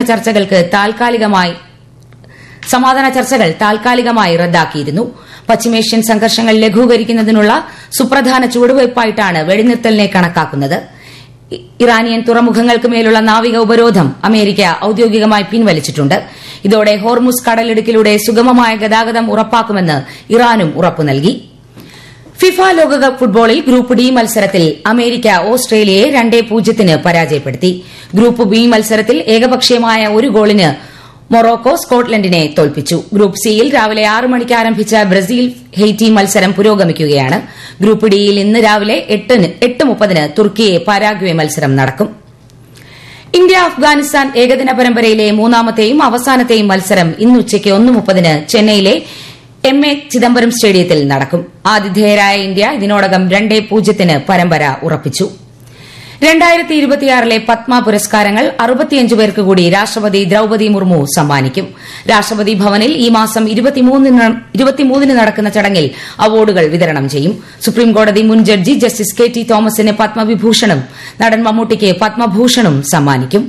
ചർച്ചകൾക്ക് താൽക്കാലികമായി സമാധാന ചർച്ചകൾ താൽക്കാലികമായി റദ്ദാക്കിയിരുന്നു പശ്ചിമേഷ്യൻ സംഘർഷങ്ങൾ ലഘൂകരിക്കുന്നതിനുള്ള സുപ്രധാന ചുവടുവയ്പായിട്ടാണ് വെടിനിർത്തലിനെ കണക്കാക്കുന്നത് ഇ- ഇറാനിയൻ തുറമുഖങ്ങൾക്ക് മേലുള്ള നാവിക ഉപരോധം അമേരിക്ക ഔദ്യോഗികമായി പിൻവലിച്ചിട്ടുണ്ട് ഇതോടെ ഹോർമുസ് കടലിടുക്കിലൂടെ സുഗമമായ ഗതാഗതം ഉറപ്പാക്കുമെന്ന് ഇറാനും ഉറപ്പു നൽകി ഫിഫ ലോകകപ്പ് ഫുട്ബോളിൽ ഗ്രൂപ്പ് ഡി മത്സരത്തിൽ അമേരിക്ക ഓസ്ട്രേലിയയെ രണ്ടേ പൂജ്യത്തിന് പരാജയപ്പെടുത്തി ഗ്രൂപ്പ് ബി മത്സരത്തിൽ ഏകപക്ഷീയമായ ഒരു ഗോളിന് മൊറോക്കോ സ്കോട്ട്ലൻഡിനെ തോൽപ്പിച്ചു ഗ്രൂപ്പ് സിയിൽ രാവിലെ ആറ് മണിക്ക് ആരംഭിച്ച ബ്രസീൽ ഹെയ്റ്റി മത്സരം പുരോഗമിക്കുകയാണ് ഗ്രൂപ്പ് ഡിയിൽ ഇന്ന് രാവിലെ എട്ടിന് എട്ട് മുപ്പതിന് തുർക്കിയെ പരാഗ്വെ മത്സരം നടക്കും ഇന്ത്യ അഫ്ഗാനിസ്ഥാൻ ഏകദിന പരമ്പരയിലെ മൂന്നാമത്തെയും അവസാനത്തെയും മത്സരം ഇന്ന് ഉച്ചയ്ക്ക് ഒന്ന് മുപ്പതിന് ചെന്നൈയിലെ എം എ ചിദംബരം സ്റ്റേഡിയത്തിൽ നടക്കും ആതിഥേയരായ ഇന്ത്യ ഇതിനോടകം രണ്ടേ പൂജ്യത്തിന് പരമ്പര ഉറപ്പിച്ചു രണ്ടായിരത്തി ഇരുപത്തിയാറിലെ പത്മ പുരസ്കാരങ്ങൾ അറുപത്തിയഞ്ച് പേർക്ക് കൂടി രാഷ്ട്രപതി ദ്രൌപതി മുർമു സമ്മാനിക്കും രാഷ്ട്രപതി ഭവനിൽ ഈ മാസം ഇരുപത്തിമൂന്നിന് ഇരുപത്തിമൂന്നിന് നടക്കുന്ന ചടങ്ങിൽ അവാർഡുകൾ വിതരണം ചെയ്യും സുപ്രീംകോടതി മുൻ ജഡ്ജി ജസ്റ്റിസ് കെ ടി തോമസിന് പത്മവിഭൂഷണും നടൻ മമ്മൂട്ടിക്ക് പത്മഭൂഷണും സമ്മാനിക്കും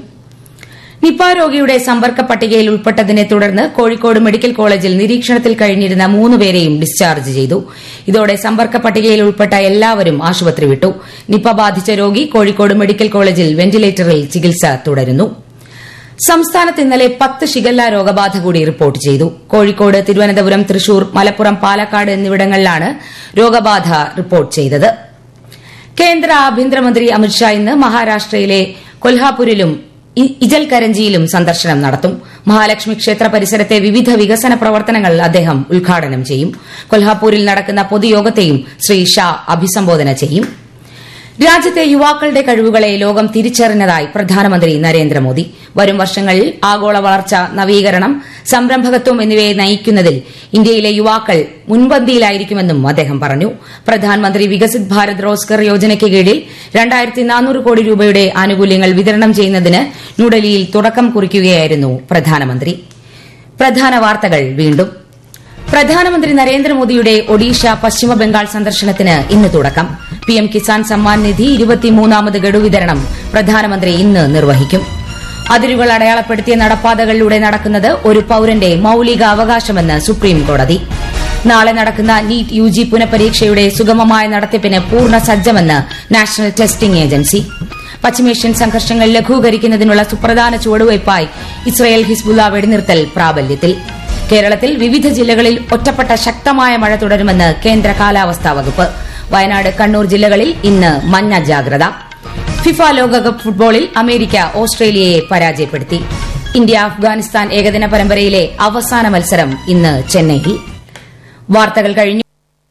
നിപ രോഗിയുടെ സമ്പർക്ക പട്ടികയിൽ ഉൾപ്പെട്ടതിനെ തുടർന്ന് കോഴിക്കോട് മെഡിക്കൽ കോളേജിൽ നിരീക്ഷണത്തിൽ കഴിഞ്ഞിരുന്ന മൂന്നുപേരെയും ഡിസ്ചാർജ് ചെയ്തു ഇതോടെ സമ്പർക്ക പട്ടികയിൽ ഉൾപ്പെട്ട എല്ലാവരും ആശുപത്രി വിട്ടു നിപ ബാധിച്ച രോഗി കോഴിക്കോട് മെഡിക്കൽ കോളേജിൽ വെന്റിലേറ്ററിൽ ചികിത്സ തുടരുന്നു സംസ്ഥാനത്ത് ഇന്നലെ പത്ത് ഷിഗല്ല രോഗബാധ കൂടി റിപ്പോർട്ട് ചെയ്തു കോഴിക്കോട് തിരുവനന്തപുരം തൃശൂർ മലപ്പുറം പാലക്കാട് എന്നിവിടങ്ങളിലാണ് രോഗബാധ റിപ്പോർട്ട് ചെയ്തത് കേന്ദ്ര ആഭ്യന്തരമന്ത്രി അമിത്ഷാ ഇന്ന് മഹാരാഷ്ട്രയിലെ കൊൽഹാപൂരിലും ഇ- ഇജൽ കരഞ്ചിയിലും സന്ദർശനം നടത്തും മഹാലക്ഷ്മി ക്ഷേത്ര പരിസരത്തെ വിവിധ വികസന പ്രവർത്തനങ്ങൾ അദ്ദേഹം ഉദ്ഘാടനം ചെയ്യും കൊൽഹാപൂരിൽ നടക്കുന്ന പൊതുയോഗത്തെയും ശ്രീ ഷാ അഭിസംബോധന ചെയ്യും രാജ്യത്തെ യുവാക്കളുടെ കഴിവുകളെ ലോകം തിരിച്ചറിഞ്ഞതായി പ്രധാനമന്ത്രി നരേന്ദ്രമോദി വരും വർഷങ്ങളിൽ ആഗോള വളർച്ച നവീകരണം സംരംഭകത്വം എന്നിവയെ നയിക്കുന്നതിൽ ഇന്ത്യയിലെ യുവാക്കൾ മുൻപന്തിയിലായിരിക്കുമെന്നും അദ്ദേഹം പറഞ്ഞു പ്രധാനമന്ത്രി വികസിത് ഭാരത് റോസ്ഗർ യോജനയ്ക്ക് കീഴിൽ രണ്ടായിരത്തി നാനൂറ് കോടി രൂപയുടെ ആനുകൂല്യങ്ങൾ വിതരണം ചെയ്യുന്നതിന് ന്യൂഡൽഹിയിൽ തുടക്കം കുറിക്കുകയായിരുന്നു പ്രധാനമന്ത്രി പ്രധാന വാർത്തകൾ വീണ്ടും പ്രധാനമന്ത്രി നരേന്ദ്രമോദിയുടെ ഒഡീഷ പശ്ചിമ ബംഗാൾ സന്ദർശനത്തിന് ഇന്ന് തുടക്കം പിഎം കിസാൻ സമ്മാൻ നിധി ഇരുപത്തിമൂന്നാമത് ഗഡു വിതരണം പ്രധാനമന്ത്രി ഇന്ന് നിർവഹിക്കും അതിരുകൾ അടയാളപ്പെടുത്തിയ നടപ്പാതകളിലൂടെ നടക്കുന്നത് ഒരു പൌരന്റെ മൌലിക അവകാശമെന്ന് സുപ്രീം കോടതി നാളെ നടക്കുന്ന നീറ്റ് യു ജി പുനഃപരീക്ഷയുടെ സുഗമമായ നടത്തിപ്പിന് പൂർണ്ണ സജ്ജമെന്ന് നാഷണൽ ടെസ്റ്റിംഗ് ഏജൻസി പശ്ചിമേഷ്യൻ സംഘർഷങ്ങൾ ലഘൂകരിക്കുന്നതിനുള്ള സുപ്രധാന ചുവടുവയ്പായി ഇസ്രയേൽ ഹിസ്ബുള്ള വെടിനിർത്തൽ പ്രാബല്യത്തിൽ കേരളത്തിൽ വിവിധ ജില്ലകളിൽ ഒറ്റപ്പെട്ട ശക്തമായ മഴ തുടരുമെന്ന് കേന്ദ്ര കാലാവസ്ഥാ വകുപ്പ് വയനാട് കണ്ണൂർ ജില്ലകളിൽ ഇന്ന് മഞ്ഞ ജാഗ്രത ഫിഫ ലോകകപ്പ് ഫുട്ബോളിൽ അമേരിക്ക ഓസ്ട്രേലിയയെ പരാജയപ്പെടുത്തി ഇന്ത്യ അഫ്ഗാനിസ്ഥാൻ ഏകദിന പരമ്പരയിലെ അവസാന മത്സരം ഇന്ന് ചെന്നൈയിൽ വാർത്തകൾ കഴിഞ്ഞു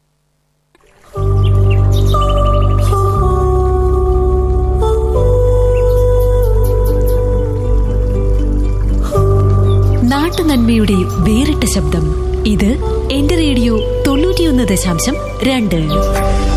നാട്ടുനന്മയുടെ വേറിട്ട ശബ്ദം ഇത് എന്റെ റേഡിയോ തൊണ്ണൂറ്റിയൊന്ന് ദശാംശം രണ്ട്